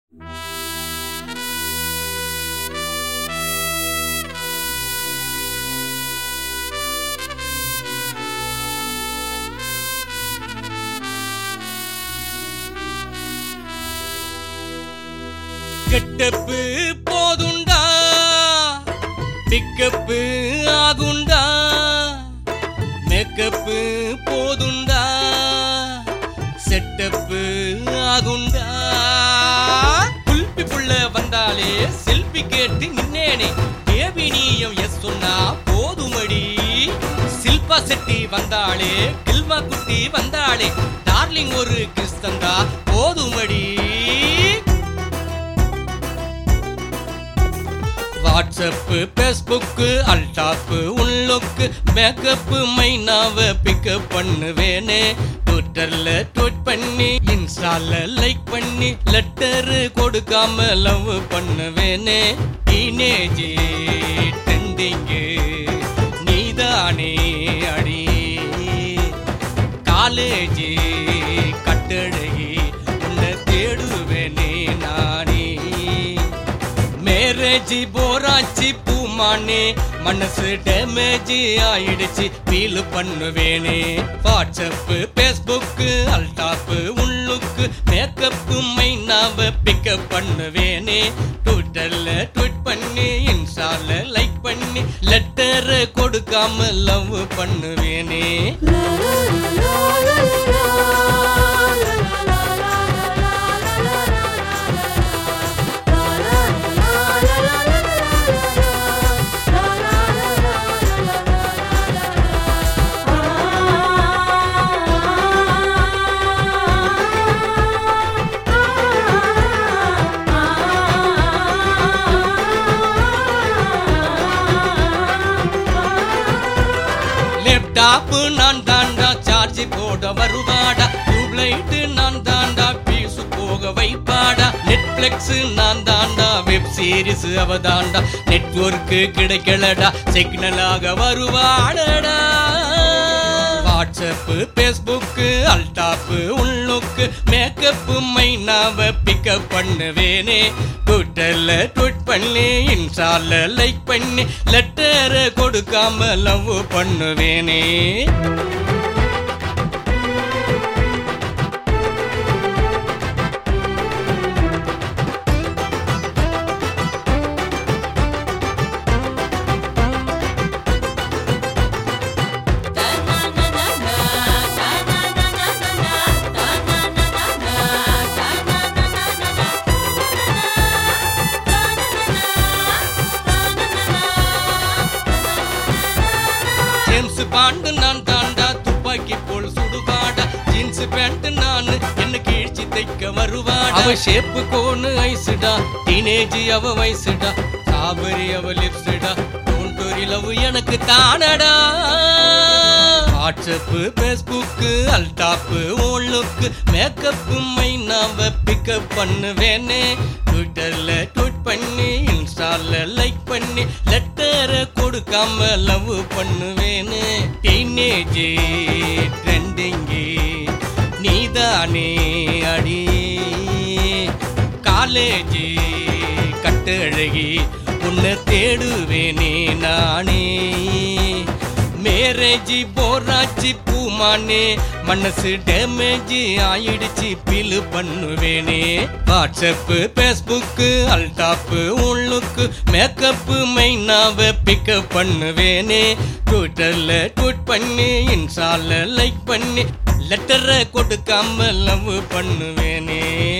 getup போதுண்டா pickup ஆகுண்டா makeup போதுண்டா செட்டப்பு ஆகுண்டா குல்பி புள்ள வந்தாலே செல்ஃபி கேட்டு நின்னேனே தேவி நீயும் எஸ் சொன்னா போதுமடி சில்பா செட்டி வந்தாளே கில்மா குட்டி வந்தாளே டார்லிங் ஒரு கிறிஸ்தந்தா போதுமடி வாட்ஸ்அப்பு பேஸ்புக்கு அல்டாப்பு உள்ளுக்கு மேக்கப்பு மைனாவை பிக்கப் பண்ணுவேனே ட்விட்டர்ல ட்வீட் பண்ணி இன்ஸ்டால லைக் பண்ணி லெட்டர் கொடுக்காம லவ் பண்ணுவேனே டீனேஜ் ட்ரெண்டிங்கு நீதானே அடி காலேஜ் கட்டழகி உன்னை தேடுவேனே நானே மேரேஜ் போராச்சு பூமானே மனசு டேமேஜ் ஆயிடுச்சு ஃபீல் பண்ணுவேனே வாட்ஸ்அப் பேஸ்புக் அல்டாப்பு உள்ளுக்கு மேக்கப் மைனாவை பிக்கப் பண்ணுவேனே ட்விட்டர்ல ட்வீட் பண்ணி இன்ஸ்டால லைக் பண்ணி லெட்டர் கொடுக்காம லவ் பண்ணுவேனே லேப்டாப் நான் தாண்டா சார்ஜ் போட வருவாடா டியூப்லைட் நான் தாண்டா பீசு போக வைப்பாடா நெட்ஃபிளிக்ஸ் நான் தாண்டா வெப் சீரிஸ் அவ தாண்டா நெட்வொர்க் கிடைக்கலடா சிக்னலாக வருவாடடா வாட்ஸ்அப் பேஸ்புக் அல்டாப் உள்ளுக்கு மேக்கப் மைனாவை பிக்கப் பண்ணுவேனே ட்விட்டர்ல ட்வீட் பண்ணி இன்ஸ்டால லைக் பண்ணி லெட்டர் கொடுக்காம லவ் பண்ணுவேனே ஜேம்ஸ் பாண்டு நான் தாண்டா துப்பாக்கி போல் சுடுவாடா ஜீன்ஸ் பேண்ட் நான் என்ன கீழ்ச்சி தைக்க வருவாடா அவ ஷேப்பு கோனு ஐசுடா டீனேஜ் அவ வயசுடா சாபரி அவ லிப்ஸ்டா டோன்டோரி லவ் எனக்கு தானடா வாட்ஸ்அப் பேஸ்புக் அல்டாப் ஓல்லுக்கு மேக்கப் மைனாவை பிக்கப் பண்ணுவேனே ட்விட்டர்ல ட்வீட் பண்ணி இன்ஸ்டால லைக் பண்ணி லெட்டர் கொடுக்காம லவ் பண்ணுவேனே டீனேஜ் ட்ரெண்டிங்கு நீதானே அடி காலேஜ் கட்டழகி உன்னை தேடுவேனே நானே மேரேஜ் போராச்சு பூமானே மனசு டேமேஜ் ஆயிடுச்சு ஃபீல் பண்ணுவேனே வாட்ஸ்அப் பேஸ்புக் அல்டாப் உள்ளுக்கு மேக்கப் மைனாவை பிக்கப் பண்ணுவேனே ட்விட்டர்ல ட்வீட் பண்ணி இன்ஸ்டால லைக் பண்ணி லெட்டரை கொடுக்காம லவ் பண்ணுவேனே